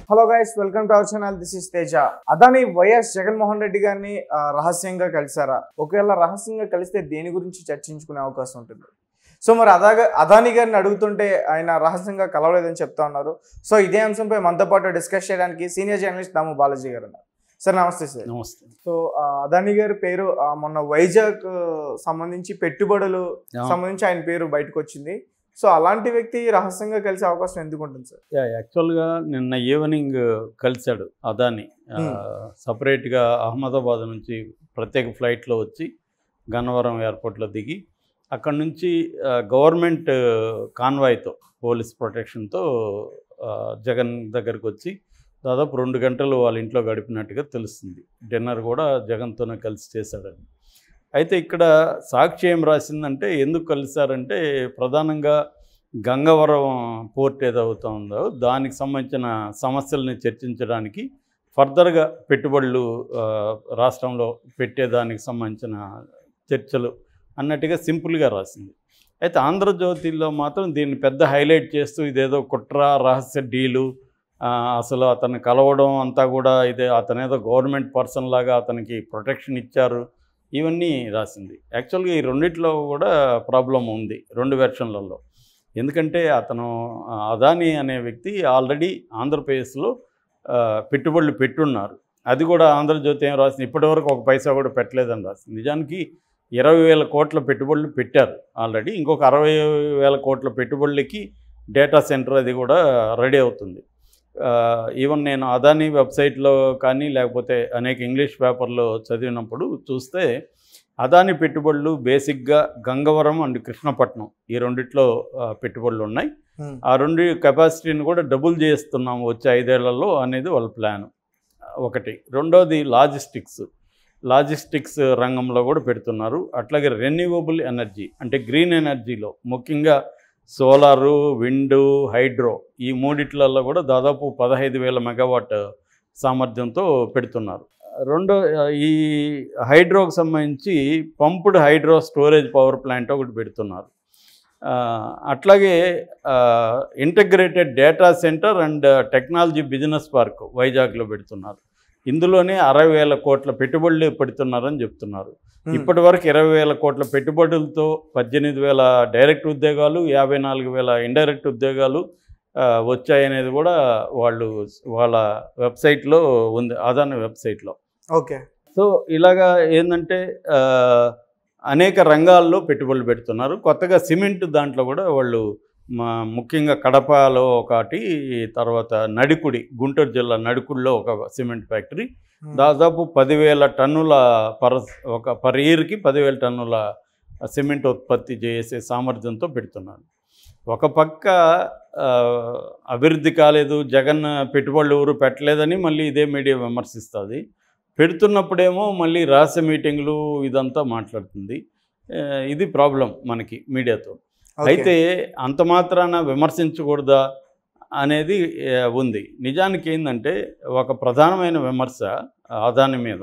Hello guys welcome to our channel this is Teja Adani YS Jaganmohan Reddy గారిని ఆ, రహస్యంగా కలిసారా ఒకవేళ రహస్యంగా కలిస్తే దేని గురించి చర్చించుకునే అవకాశం ఉంటుంది సో మరి అదాగా అదాని గారిని అడుగుతుంటే ఆయన రహస్యంగా కలవలేదని చెప్తా ఉన్నారు సో ఇదే అంశంపై మనతో పాటు డిస్కస్ చేయడానికి సీనియర్ జర్నలిస్ట్ దాము బాలాజీ గారు ఉన్నారు సార్ నమస్తే సార్ నమస్తే సో ఆ, అదాని గారి పేరు ఆ, మొన్న వైజాగ్ ఆ, సంబంధించి పెట్టుబడులు ఆ. సంబంధించి ఆయన పేరు బయటకు వచ్చింది సో అలాంటి వ్యక్తి రహస్యంగా కలిసే అవకాశం ఎందుకు ఉంటుంది సార్ యా, యాక్చువల్గా నిన్న ఈవినింగ్ కలిశాడు అదాని ఆ, Hmm. సపరేట్గా అహ్మదాబాద్ నుంచి ప్రత్యేక ఫ్లైట్లో వచ్చి గన్నవరం ఎయిర్పోర్ట్లో దిగి అక్కడ నుంచి ఆ, గవర్నమెంట్ కాన్వాయ్తో పోలీస్ ప్రొటెక్షన్తో ఆ, జగన్ దగ్గరకు వచ్చి దాదాపు రెండు గంటలు వాళ్ళ ఇంట్లో గడిపినట్టుగా తెలుస్తుంది డిన్నర్ కూడా జగన్తోనే కలిసి చేశాడని అయితే ఇక్కడ సాక్షి ఏం రాసిందంటే ఎందుకు కలిశారంటే ప్రధానంగా గంగవరం పోర్ట్ ఏదవుతా ఉందో దానికి సంబంధించిన సమస్యల్ని చర్చించడానికి ఫర్దర్గా పెట్టుబడులు ఆ, రాష్ట్రంలో పెట్టేదానికి సంబంధించిన చర్చలు అన్నట్టుగా సింపుల్గా రాసింది అయితే ఆంధ్రజ్యోతిలో మాత్రం దీన్ని పెద్ద హైలైట్ చేస్తూ ఇదేదో కుట్ర రహస్య డీలు ఆ, అసలు అతన్ని కలవడం అంతా కూడా ఇదే అతనేదో గవర్నమెంట్ పర్సన్ లాగా అతనికి ప్రొటెక్షన్ ఇచ్చారు ఇవన్నీ రాసింది యాక్చువల్గా ఈ రెండిట్లో కూడా ప్రాబ్లం ఉంది రెండు వెర్షన్లలో ఎందుకంటే అతను ఆ, అదాని అనే వ్యక్తి ఆల్రెడీ ఆంధ్రప్రదేశ్లో ఆ, పెట్టుబడులు పెట్టున్నారు అది కూడా ఆంధ్రజ్యోతి ఏం రాసింది ఇప్పటివరకు ఒక పైసా కూడా పెట్టలేదని రాసింది నిజానికి ఇరవై వేల కోట్ల పెట్టుబడులు పెట్టారు ఆల్రెడీ ఇంకొక అరవై వేల కోట్ల పెట్టుబడులకి డేటా సెంటర్ అది కూడా రెడీ అవుతుంది ఆ, ఈవెన్ నేను అదాని వెబ్సైట్లో కానీ లేకపోతే అనేక ఇంగ్లీష్ పేపర్లో చదివినప్పుడు చూస్తే అదాని పెట్టుబడులు బేసిక్గా గంగవరం అండ్ కృష్ణపట్నం ఈ రెండిట్లో ఆ, పెట్టుబడులు ఉన్నాయి ఆ రెండు కెపాసిటీని కూడా డబుల్ చేస్తున్నాము వచ్చే ఐదేళ్లలో అనేది వాళ్ళ ప్లాన్ ఒకటి రెండోది లాజిస్టిక్స్ లాజిస్టిక్స్ రంగంలో కూడా పెడుతున్నారు అట్లాగే రెన్యూవబుల్ ఎనర్జీ అంటే గ్రీన్ ఎనర్జీలో ముఖ్యంగా సోలారు విండు హైడ్రో ఈ మూడిట్లలో కూడా దాదాపు పదహైదు వేల మెగావాట్ సామర్థ్యంతో పెడుతున్నారు రెండో ఈ హైడ్రోకి సంబంధించి pumped hydro storage power plant ఒకటి పెడుతున్నారు ఆ, అట్లాగే integrated data center and technology business park వైజాగ్లో పెడుతున్నారు ఇందులోనే అరవై వేల కోట్ల పెట్టుబడులు పెడుతున్నారని చెప్తున్నారు ఇప్పటి వరకు ఇరవై వేల కోట్ల పెట్టుబడులతో పద్దెనిమిది వేల డైరెక్ట్ ఉద్యోగాలు యాభై నాలుగు వేల ఇండైరెక్ట్ ఉద్యోగాలు ఆ, వచ్చాయనేది కూడా వాళ్ళు వాళ్ళ వెబ్సైట్లో ఉంది అదాని వెబ్సైట్లో ఓకే సో ఇలాగా ఏంటంటే ఆ, అనేక రంగాల్లో పెట్టుబడులు పెడుతున్నారు కొత్తగా సిమెంట్ దాంట్లో కూడా వాళ్ళు మా ముఖ్యంగా కడపలో ఒకటి తర్వాత నడికుడి గుంటూరు జిల్లా నడికుడిలో ఒక సిమెంట్ ఫ్యాక్టరీ దాదాపు పదివేల టన్నుల పర్ ఒక పర్ ఇయర్కి పదివేల టన్నుల సిమెంట్ ఉత్పత్తి చేసే సామర్థ్యంతో పెడుతున్నారు ఒక పక్క ఆ, అభివృద్ధి కాలేదు జగన్ పెట్టుబడులు ఎవరు పెట్టలేదని మళ్ళీ ఇదే మీడియా విమర్శిస్తుంది పెడుతున్నప్పుడేమో మళ్ళీ రహస్య మీటింగ్లు ఇదంతా మాట్లాడుతుంది ఆ, ఇది ప్రాబ్లం మనకి మీడియాతో అయితే అంత మాత్రాన విమర్శించకూడదా అనేది ఆ, ఉంది నిజానికి ఏంటంటే ఒక ప్రధానమైన విమర్శ అదాని మీద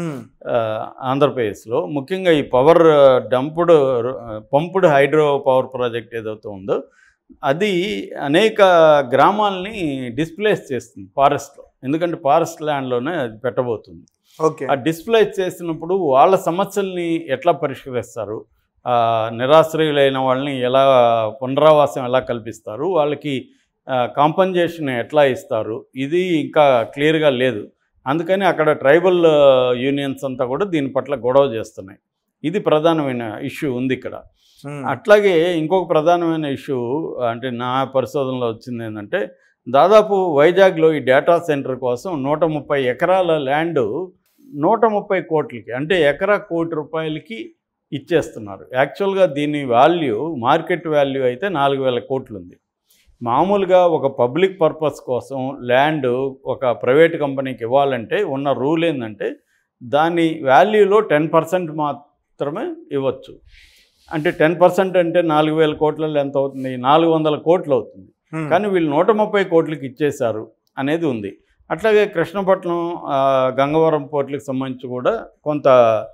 ఆ, ఆంధ్రప్రదేశ్లో ముఖ్యంగా ఈ power dumped pumped hydro power project ఏదైతే ఉందో అది అనేక గ్రామాలని డిస్ప్లేస్ చేస్తుంది ఫారెస్ట్లో ఎందుకంటే ఫారెస్ట్ ల్యాండ్లోనే అది పెట్టబోతుంది ఓకే ఆ డిస్ప్లేస్ చేసినప్పుడు వాళ్ళ సమస్యల్ని ఎట్లా పరిష్కరిస్తారు ఆ, నిరాశ్రయులైన వాళ్ళని ఎలా పునరావాసం ఎలా కల్పిస్తారు వాళ్ళకి కాంపన్జేషన్ ఎట్లా ఇస్తారు ఇది ఇంకా క్లియర్గా లేదు అందుకని అక్కడ ట్రైబల్ యూనియన్స్ అంతా కూడా దీని పట్ల గొడవ చేస్తున్నాయి ఇది ప్రధానమైన ఇష్యూ ఉంది ఇక్కడ అట్లాగే ఇంకొక ప్రధానమైన ఇష్యూ అంటే నా పరిశోధనలో వచ్చింది ఏంటంటే దాదాపు వైజాగ్లో ఈ డేటా సెంటర్ కోసం నూట ముప్పై ఎకరాల ల్యాండ్ నూట ముప్పై కోట్లకి అంటే ఎకరా కోటి రూపాయలకి ఇచ్చేస్తున్నారు యాక్చువల్గా దీని వాల్యూ మార్కెట్ వాల్యూ అయితే నాలుగు వేల కోట్లు ఉంది మామూలుగా ఒక పబ్లిక్ పర్పస్ కోసం ల్యాండ్ ఒక ప్రైవేట్ కంపెనీకి ఇవ్వాలంటే ఉన్న రూల్ ఏంటంటే దాని వాల్యూలో టెన్ పర్సెంట్ మాత్రమే ఇవ్వచ్చు అంటే టెన్ పర్సెంట్ అంటే నాలుగు వేల కోట్లలో ఎంత అవుతుంది నాలుగు వందల కోట్లు అవుతుంది కానీ వీళ్ళు నూట ముప్పై కోట్లకి ఇచ్చేశారు అనేది ఉంది అట్లాగే కృష్ణపట్నం ఆ, గంగవరం పోర్టులకు సంబంధించి కూడా కొంత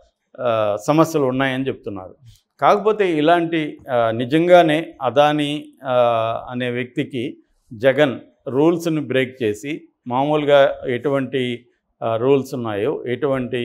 ఆ, సమస్యలు ఉన్నాయని చెప్తున్నారు కాకపోతే ఇలాంటి ఆ, నిజంగానే అదాని ఆ, అనే వ్యక్తికి జగన్ రూల్స్ని బ్రేక్ చేసి మామూలుగా ఎటువంటి రూల్స్ ఉన్నాయో ఎటువంటి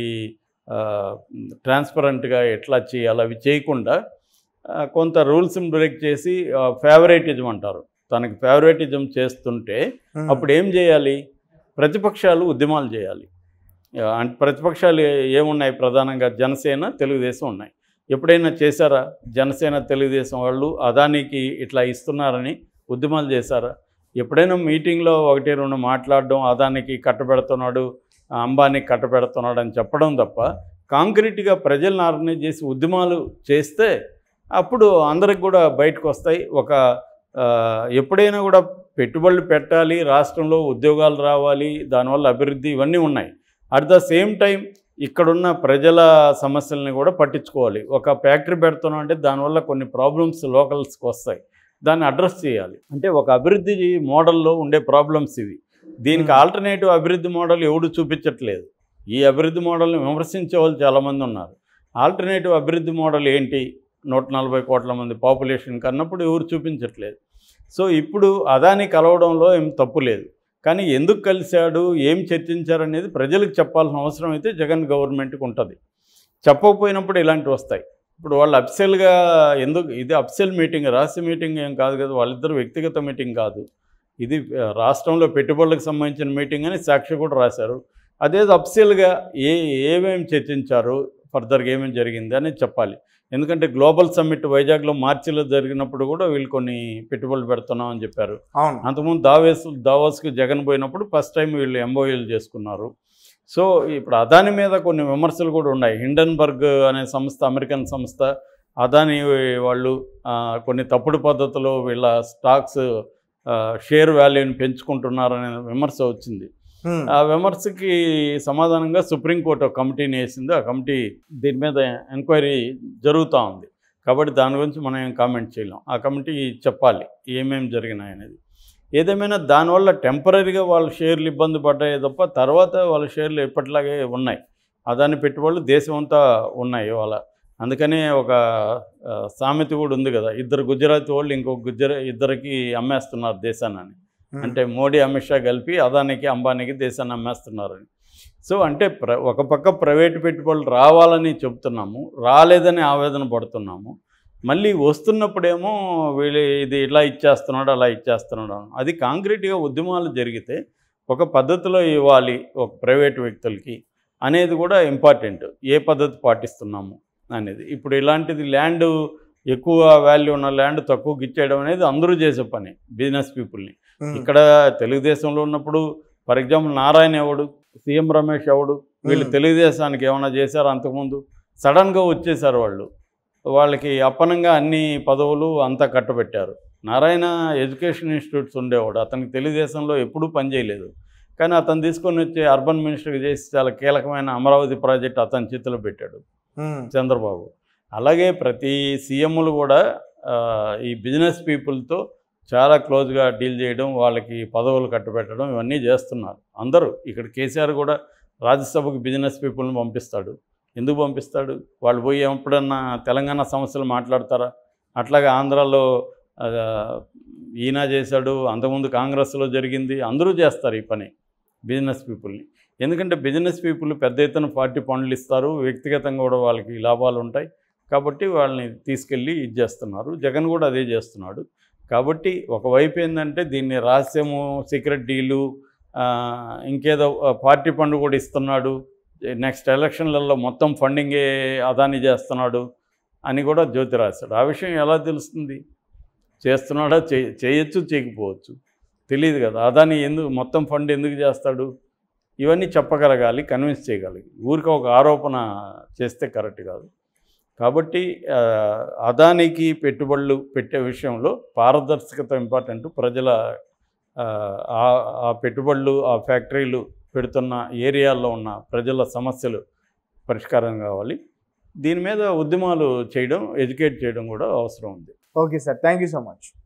ట్రాన్స్పరెంట్గా ఎట్లా చేయాలో అవి చేయకుండా ఆ, కొంత రూల్స్ని బ్రేక్ చేసి ఫేవరేటిజం అంటారు తనకి ఫేవరేటిజం చేస్తుంటే ఉమ్. అప్పుడు ఏం చేయాలి ప్రతిపక్షాలు ఉద్యమాలు చేయాలి ఆ, అంటే ప్రతిపక్షాలు ఏ- ఏమున్నాయి ప్రధానంగా జనసేన తెలుగుదేశం ఉన్నాయి ఎప్పుడైనా చేశారా జనసేన తెలుగుదేశం వాళ్ళు అదానికి ఇట్లా ఇస్తున్నారని ఉద్యమాలు చేశారా ఎప్పుడైనా మీటింగ్లో ఒకటి రెండు మాట్లాడడం అదానికి కట్టబెడుతున్నాడు ఆ, అంబానీకి కట్టబెడుతున్నాడు అని చెప్పడం తప్ప కాంక్రీట్గా ప్రజలను ఆర్గనైజ్ చేసి ఉద్యమాలు చేస్తే అప్పుడు అందరికి కూడా బయటకు వస్తాయి ఒక ఆ, ఎప్పుడైనా కూడా పెట్టుబడులు పెట్టాలి రాష్ట్రంలో ఉద్యోగాలు రావాలి దానివల్ల అభివృద్ధి ఇవన్నీ ఉన్నాయి అట్ ద సేమ్ టైం ఇక్కడున్న ప్రజల సమస్యల్ని కూడా పట్టించుకోవాలి ఒక ఫ్యాక్టరీ పెడుతున్నాం అంటే దానివల్ల కొన్ని ప్రాబ్లమ్స్ లోకల్స్కి వస్తాయి దాన్ని అడ్రస్ చేయాలి అంటే ఒక అభివృద్ధి మోడల్లో ఉండే ప్రాబ్లమ్స్ ఇవి దీనికి Hmm. ఆల్టర్నేటివ్ అభివృద్ధి మోడల్ ఎవడు చూపించట్లేదు ఈ అభివృద్ధి మోడల్ని విమర్శించే వాళ్ళు చాలామంది ఉన్నారు ఆల్టర్నేటివ్ అభివృద్ధి మోడల్ ఏంటి నూట నలభై కోట్ల మంది పాపులేషన్కి అన్నప్పుడు ఎవరు చూపించట్లేదు సో ఇప్పుడు అదాని కలవడంలో ఏం తప్పు లేదు కానీ ఎందుకు కలిశాడు ఏం చర్చించారనేది ప్రజలకు చెప్పాల్సిన అవసరం అయితే జగన్ గవర్నమెంట్కి ఉంటుంది చెప్పకపోయినప్పుడు ఇలాంటివి వస్తాయి ఇప్పుడు వాళ్ళు అప్సెల్గా ఎందుకు ఇది అప్సెల్ మీటింగ్ రహస్య మీటింగ్ ఏం కాదు కదా వాళ్ళిద్దరు వ్యక్తిగత మీటింగ్ కాదు ఇది ఆ, రాష్ట్రంలో పెట్టుబడులకు సంబంధించిన మీటింగ్ అని సాక్షి కూడా రాశారు అదేదో అప్సెల్గా ఏ ఏమేమి చర్చించారు ఫర్దర్గా ఏమేమి జరిగింది అనేది చెప్పాలి ఎందుకంటే గ్లోబల్ సమ్మిట్ వైజాగ్లో మార్చిలో జరిగినప్పుడు కూడా వీళ్ళు కొన్ని పెట్టుబడులు పెడుతున్నాం అని చెప్పారు అవును అంతకుముందు దావేస్ దావోస్కి జగన్ పోయినప్పుడు ఫస్ట్ టైం వీళ్ళు ఎంఓఏలు చేసుకున్నారు సో ఇప్పుడు అదాని మీద కొన్ని విమర్శలు కూడా ఉన్నాయి హిండన్బర్గ్ అనే సంస్థ అమెరికన్ సంస్థ అదాని వాళ్ళు ఆ, కొన్ని తప్పుడు పద్ధతిలో వీళ్ళ స్టాక్స్ ఆ, షేర్ వాల్యూని పెంచుకుంటున్నారనే విమర్శ వచ్చింది ఉమ్. ఆ విమర్శకి సమాధానంగా సుప్రీంకోర్టు ఒక కమిటీని వేసింది ఆ కమిటీ దీని మీద ఎంక్వైరీ జరుగుతూ ఉంది కాబట్టి దాని గురించి మనం ఏం కామెంట్ చేయలేం ఆ కమిటీ చెప్పాలి ఏమేమి జరిగినాయి అనేది ఏదేమైనా దానివల్ల టెంపరీగా వాళ్ళ షేర్లు ఇబ్బంది పడ్డాయి తప్ప తర్వాత వాళ్ళ షేర్లు ఎప్పటిలాగే ఉన్నాయి అదాని పెట్టుబడులు దేశం అంతా ఉన్నాయి వాళ్ళ అందుకనే ఒక ఆ, సామెత కూడా ఉంది కదా ఇద్దరు గుజరాతీ వాళ్ళు ఇంకొక గుజరా ఇద్దరికి అమ్మేస్తున్నారు దేశాన్ని అని ఉమ్. అంటే మోడీ అమిత్ షా కలిపి అదానికి అంబానీకి దేశాన్ని అమ్మేస్తున్నారని సో అంటే ప్ర ఒక పక్క ప్రైవేటు పెట్టుబడులు రావాలని చెప్తున్నాము రాలేదని ఆవేదన పడుతున్నాము మళ్ళీ వస్తున్నప్పుడేమో వీళ్ళు ఇది ఇలా ఇచ్చేస్తున్నాడు అలా ఇచ్చేస్తున్నాడు అని. అది కాంక్రీట్గా ఉద్యమాలు జరిగితే ఒక పద్ధతిలో ఇవ్వాలి ఒక ప్రైవేటు వ్యక్తులకి అనేది కూడా ఇంపార్టెంట్ ఏ పద్ధతి పాటిస్తున్నాము అనేది ఇప్పుడు ఇలాంటిది ల్యాండ్ ఎక్కువ వాల్యూ ఉన్న ల్యాండ్ తక్కువకి ఇచ్చేయడం అనేది అందరూ చేసే పని బిజినెస్ పీపుల్ని ఉమ్. ఇక్కడ తెలుగుదేశంలో ఉన్నప్పుడు ఫర్ ఎగ్జాంపుల్ నారాయణ ఎవడు సీఎం రమేష్ ఎవడు వీళ్ళు మ్మ్. తెలుగుదేశానికి ఏమైనా చేశారు అంతకుముందు సడన్గా వచ్చేసారు వాళ్ళు వాళ్ళకి అప్పనంగా అన్ని పదవులు అంతా కట్టబెట్టారు నారాయణ ఎడ్యుకేషన్ ఇన్స్టిట్యూట్స్ ఉండేవాడు అతనికి తెలుగుదేశంలో ఎప్పుడూ పనిచేయలేదు కానీ అతను తీసుకొని వచ్చి అర్బన్ మినిస్టర్కి చేసి చాలా కీలకమైన అమరావతి ప్రాజెక్ట్ అతని చేతిలో పెట్టాడు ఉమ్. చంద్రబాబు అలాగే ప్రతి సీఎంలు కూడా ఆ, ఈ బిజినెస్ పీపుల్తో చాలా క్లోజ్గా డీల్ చేయడం వాళ్ళకి పదవులు కట్టబెట్టడం ఇవన్నీ చేస్తున్నారు అందరూ ఇక్కడ కేసీఆర్ కూడా రాజ్యసభకు బిజినెస్ పీపుల్ని పంపిస్తాడు ఎందుకు పంపిస్తాడు వాళ్ళు పోయి ఎప్పుడన్నా తెలంగాణ సమస్యలు మాట్లాడతారా అట్లాగే ఆంధ్రాలో ఆ, ఈయన చేశాడు అంతకుముందు కాంగ్రెస్లో జరిగింది అందరూ చేస్తారు ఈ పని బిజినెస్ పీపుల్ని ఎందుకంటే బిజినెస్ పీపుల్ పెద్ద ఎత్తున పార్టీ పనులు ఇస్తారు వ్యక్తిగతంగా కూడా వాళ్ళకి లాభాలు ఉంటాయి కాబట్టి వాళ్ళని తీసుకెళ్ళి ఇది చేస్తున్నారు జగన్ కూడా అదే చేస్తున్నాడు కాబట్టి ఒకవైపు ఏంటంటే దీన్ని రహస్యము సీక్రెట్ డీలు ఆ, ఇంకేదో ఆ, పార్టీ ఫండ్ కూడా ఇస్తున్నాడు నెక్స్ట్ ఎలక్షన్లలో మొత్తం ఫండింగే అదాని చేస్తున్నాడు అని కూడా జ్యోతి రాశాడు ఆ విషయం ఎలా తెలుస్తుంది చేస్తున్నాడా చే చేయొచ్చు చేయకపోవచ్చు తెలియదు కదా అదాని ఎందుకు మొత్తం ఫండ్ ఎందుకు చేస్తాడు ఇవన్నీ చెప్పగలగాలి కన్విన్స్ చేయగలిగి ఊరికి ఒక ఆరోపణ చేస్తే కరెక్ట్ కాదు కాబట్టి ఆ, అదానికి పెట్టుబడులు పెట్టే విషయంలో పారదర్శకత ఇంపార్టెంట్ ప్రజల ఆ, ఆ- ఆ పెట్టుబడులు ఆ ఫ్యాక్టరీలు పెడుతున్న ఏరియాల్లో ఉన్న ప్రజల సమస్యలు పరిష్కారం కావాలి దీని మీద ఉద్యమాలు చేయడం ఎడ్యుకేట్ చేయడం కూడా అవసరం ఉంది okay sir thank you so much